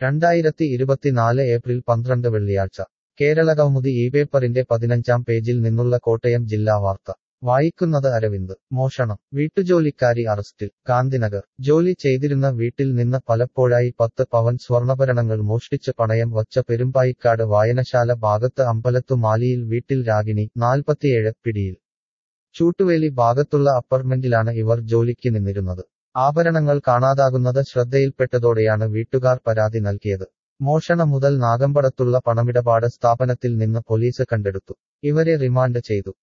രണ്ടായിരത്തി ഇരുപത്തിനാല് ഏപ്രിൽ പന്ത്രണ്ട് വെള്ളിയാഴ്ച കേരളകൗമുദി ഈ പേപ്പറിന്റെ പതിനഞ്ചാം പേജിൽ നിന്നുള്ള കോട്ടയം ജില്ലാ വാർത്ത വായിക്കുന്നത് അരവിന്ദ് മോഷണം വീട്ടുജോലിക്കാരി അറസ്റ്റിൽ ഗാന്ധിനഗർ ജോലി ചെയ്തിരുന്ന വീട്ടിൽ നിന്ന് പലപ്പോഴായി പത്ത് പവൻ സ്വർണ്ണഭരണങ്ങൾ മോഷ്ടിച്ച് പണയം വച്ച പെരുമ്പായിക്കാട് വായനശാല ഭാഗത്ത് അമ്പലത്തു മാലിയിൽ വീട്ടിൽ രാഗിണി നാൽപ്പത്തിയേഴ് പിടിയിൽ ചൂട്ടുവേലി ഭാഗത്തുള്ള അപ്പാർട്ട്മെന്റിലാണ് ഇവർ ജോലിക്ക് നിന്നിരുന്നത് ആഭരണങ്ങൾ കാണാതാകുന്നത് ശ്രദ്ധയിൽപ്പെട്ടതോടെയാണ് വീട്ടുകാർ പരാതി നൽകിയത് മോഷണ മുതൽ നാഗമ്പടത്തുള്ള പണമിടപാട് സ്ഥാപനത്തിൽ നിന്ന് പോലീസ് കണ്ടെടുത്തു ഇവരെ റിമാൻഡ് ചെയ്തു